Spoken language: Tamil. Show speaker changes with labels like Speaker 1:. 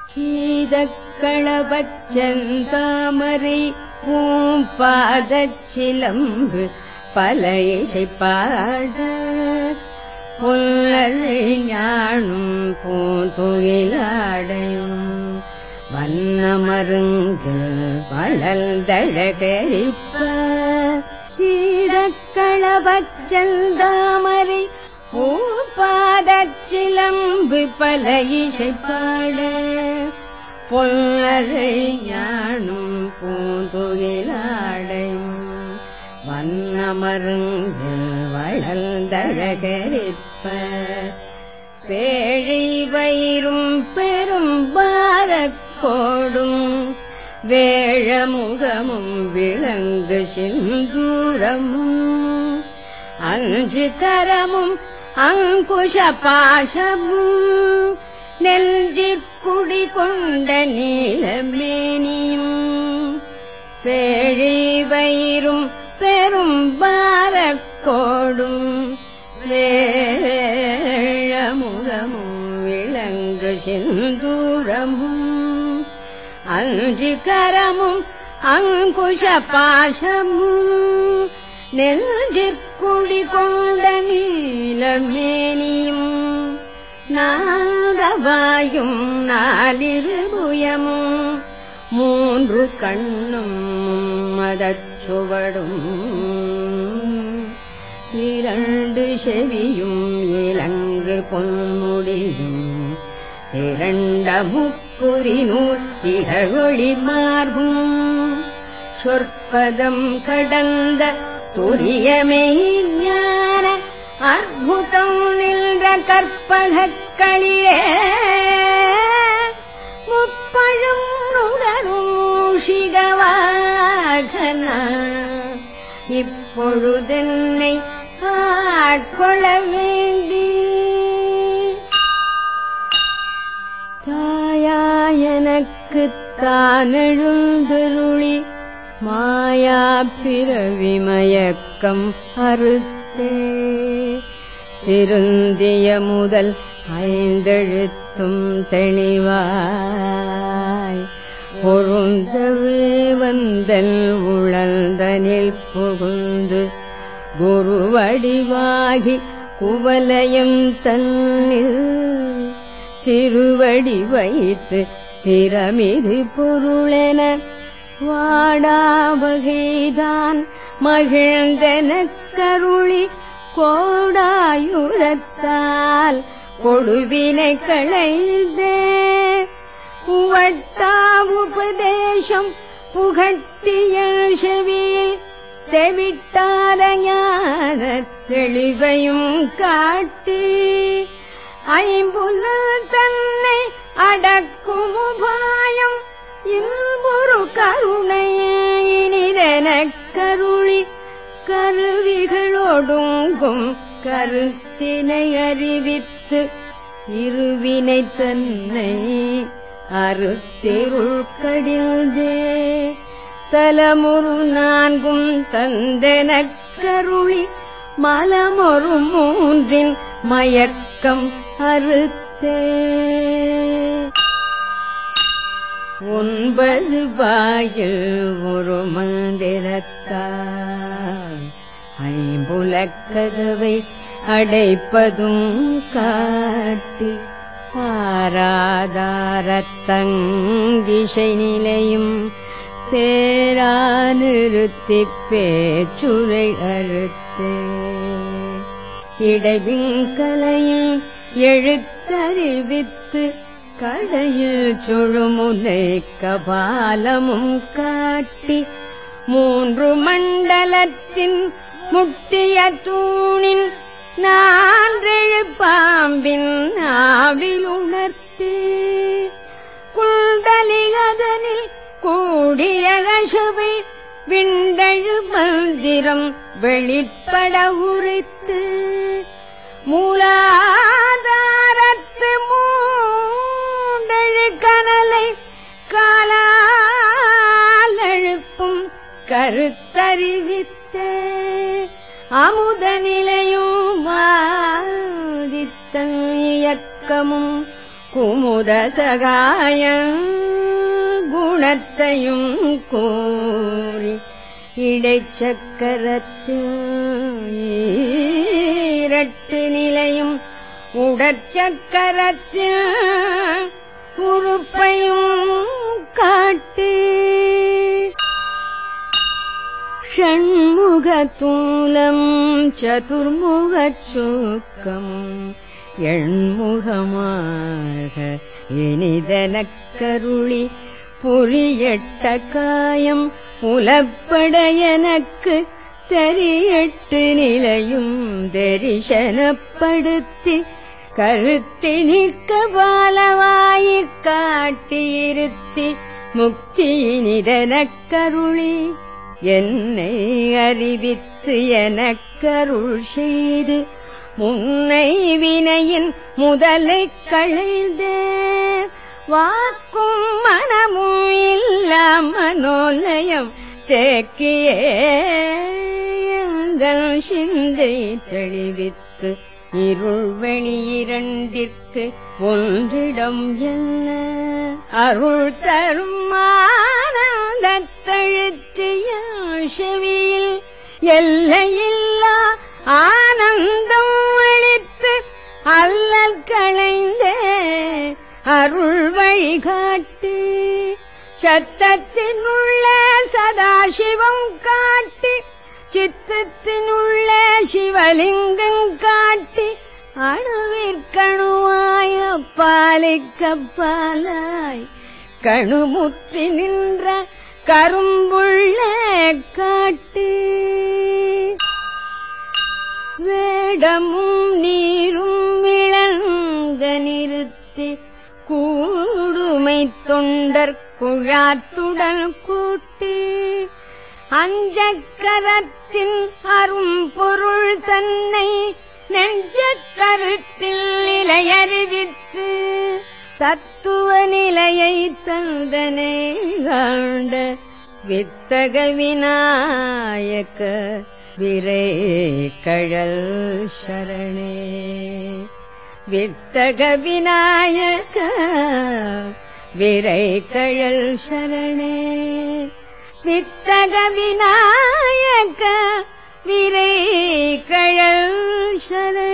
Speaker 1: சீதக்களபச் செந்தாமரை பூம்பாதச் சிலம்பு பல இசைப்பாட புல்லரை ஞானும் பூந்துயிலாடையும் வண்ணமருங்கு வளர்ந்தழகரிப்ப சீரக்களபச் செந்தாமரை பூப்பாதச் சிலம்பு பல இசைப்பாட பொல்லரை ஞானும் பூந்துயிலாடையும் வண்ணமருங்கு வளர்ந்தழகரிப்ப பேழை வயிறும் பெரும் பாரக்கோடும் வேழமுகமும் விளங்கு சிந்தூரமும் அஞ்சு கரமும் அங்குஷ பாசமும் நெல்ஜிற்குடி கொண்ட நீலமேனியும் பேழி வயிறும் பெரும் பாரக்கோடும் வேழமுகமும் விளங்கு செந்தூரமும் அஞ்சு கரமும் அங்குஷ பாசமும் நெஞ்சிற்குடி கொண்ட நீலமேனியும் நாகவாயும் நாலிருபுயமும் மூன்று கண்ணும் மதச்சுவடும் இரண்டு செவியும் இலங்கு பொன்முடியும் திரண்ட முக்குறி நூற்றிகொளி மார்பும் சொற்பதம் கடந்த துரியமே ஞான அற்புதம் நின்ற கற்பகக்களிலே முப்பழும் நுடனூஷிகவாகன இப்பொழுதென்னை ஆட்கொள்ள வேண்டி தாயா எனக்கு தான் எழுந்தருளி மாயா பிறவி மயக்கம் அறுத்தே திருந்திய முதல் ஐந்தெழுத்தும் தெளிவாய் பொருந்தவே வந்தன் உழந்தனில் புகுந்து குருவடிவாகி குவலயம் தன்னில் திருவடி வைத்து திறமிது பொருளென வாடாவகைதான் மகிழ்ந்தெனக் கருளி கோடாயுரத்தால் கொடுவினை களைந்தே உவட்டா உபதேசம் புகட்டிய செவியில் தெவிட்டாத ஞான தெளிவையும் காட்டி ஐம்புல தன்னை அடக்கும் உபாயம் இன்பொரு கருணையினிதெனக் கருளி கருவிகளோடுங்கும் கருத்தினை அறிவித்து இருவினை தன்னை அறுத்திருள் கடிந்தே தலமுரு நான்கும் தந்தெனக் கருளி மலமொரு மூன்றின் மயக்கம் அறுத்தே ஒன்பது வாயில் ஒரு மந்திரத்தால் ஐம்புலக்கதவை அடைப்பதும் காட்டி ஆராதாரத்தங்கிசை நிலையும் பேரா நிறுத்திப் பேச்சுரை அறுத்தே இடைவிங்கலையும் எழுத்தறிவித்து கடையில் சுழுமுனை கபாலமும் காட்டி மூன்று மண்டலத்தின் முட்டிய தூணின் நான்றெழு பாம்பின் ஆவில் உணர்த்தே குண்டலி அதனில் கூடிய அசுவை விண்டழு மந்திரம் வெளிப்பட உரைத்து மூலாதாரத்து மூண்டழு கனலை காலால் எழுப்பும் கருத்தறிவித்த அமுத நிலையும் வாதித்த இயக்கமும் குமுத சகாய குணத்தையும் கூறி இடைச்சக்கரத்தில் ஈரட்டு நிலையும் உடற்சக்கரத்தில் உறுப்பையும் காட்டு ஷண்முகத்தூலம் சதுர்முகச் சூக்கம் எண்முகமாக இனிதனக்கருளி புரியட்ட காயம் புலப்பட எனக்கு தெரியட்டு நிலையும் தரிசனப்படுத்தி கருத்தி நிற்க பாலவாயிக் காட்டியிருத்தி முக்தியினிதனக்கருளி என்னை அறிவித்து எனக்கருள் செய்து முன்னை வினையின் முதலை களைந்தே வாக்கும் மனமும் இல்லா மனோலயம் தேக்கியே எங்கள் சிந்தை தெளிவித்து இருள் வெளியிரண்டிற்கு ஒன்றிடம் என்ன அருள் தரும் ஆனந்தத்தழுத்திய செவியில் எல்லையில்லா ஆனந்தம் அளித்து அல்லல் களைந்தே அருள் வழிகாட்டு சத்தத்தினுள்ள சதாசிவம் காட்டி சித்தத்தினுள்ள சிவலிங்கம் காட்டி அணுவிற்கணுவாய் அப்பாலிக்கப்பாலாய் கணுமுற்றி நின்ற கரும்புள்ள காட்டு வேடமும் நீரும் விளங்க நிறுத்தி கூடுமை தொண்டர் குழாத்துடன் கூட்டி அஞ்சக்கரத்தின் அரும் பொருள் தன்னை நெஞ்ச கருத்தில் நிலையறிவித்து தத்துவ நிலையை தந்தனை காண்ட வித்தக விநாயக விரை கழல் சரணே வித்தக விநாயக விரை கழல் சரணே வித்தக விநாயக விரை கழல் சரணே